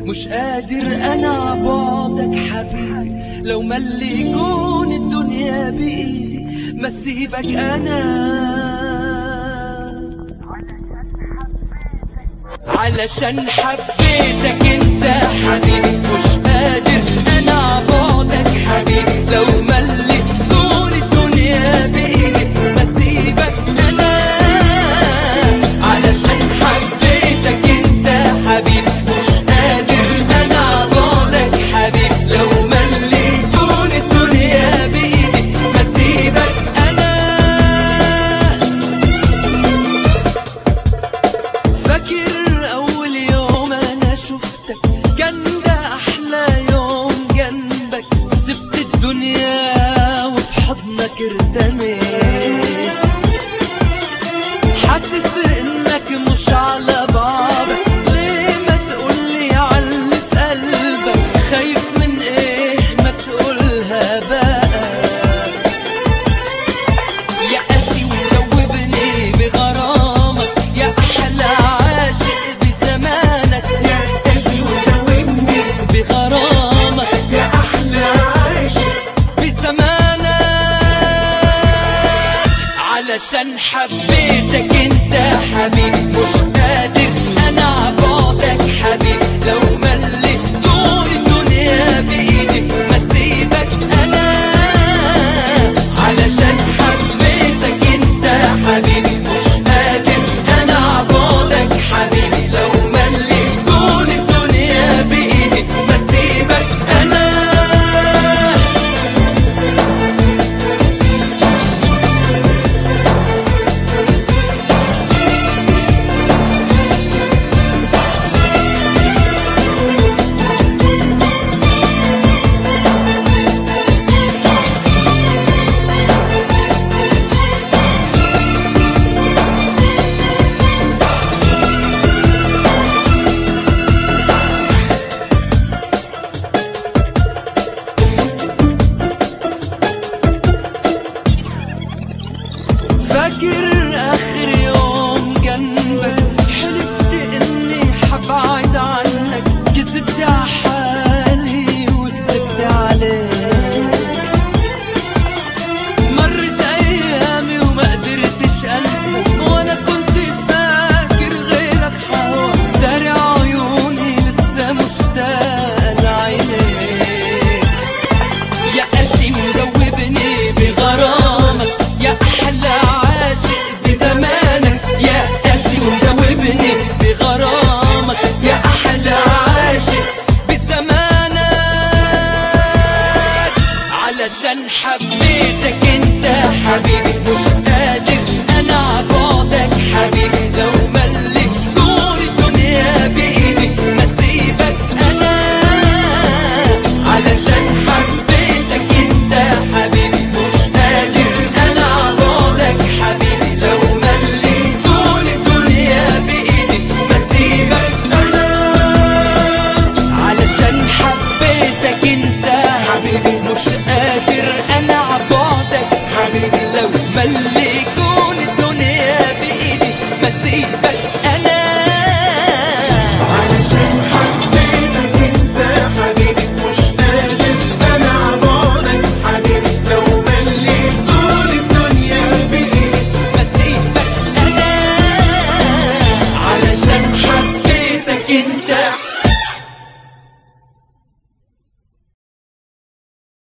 مش قادر انا عبعدك حبيبي لو ملي يكون الدنيا بايدي ما سيبك انا علشان حبيتك انت حبيبي مش قادر انا عبعدك حبيبي لو ملي طول الدنيا بايدي بسيبك انا علشان حبيتك انت حبيبي مش قادر انا عبعدك حبيبي لو ملي طول الدنيا بايدي بسيبك انا فاكر اول يوم انا شفتك كان ده احلى يوم جنبك سبت الدنيا وفي حضنك ارتميت حاسس انك مش على بعضك ليه ما تقولي على في قلبك خايف من ايه ما تقولها بقى يا قاسي ومدوبني بغرامك يا احلى عاشق بزمانك يا قاسي وداومني بغرامك يا احلى عاشق بزمانك علشان حبيتك انت حبيبي مش قادر انا عبعدك حبيبي لو ملي طول الدنيا بايدي ما سيبك انا علشان حبيتك انت حبيبي مش قادر انا عبعدك حبيبي لو ملي طول الدنيا بايدي ما سيبك انا فاكر اخر يوم جنبك حلفت اني حبعد عنك كذبت على حالي وكذبت عليك مرت ايامي وما قدرتش انسى وانا كنت فاكر غيرك حوا داري عيوني لسه مشتاق لعينيك يا قاسي مدوبني بغرامك يا احلى عاشق بزمانك يا قاسي مدوبني بغرامك يا احلى عاشق بزمانك علشان حبيتك انت حبيبي مش قادر انا عبعدك حبيبي لو ملي طول الدنيا بايدي ما سيبك انا علشان حبيتك انت حبيبي مش قادر انا عبعدك حبيبي لو ملي طول الدنيا بايدي ما سيبك انا علشان حبيتك انت حبيبي مش قادر انا عبعدك حبيبي لو ملي يكون الدنيا بايدي ما سيبك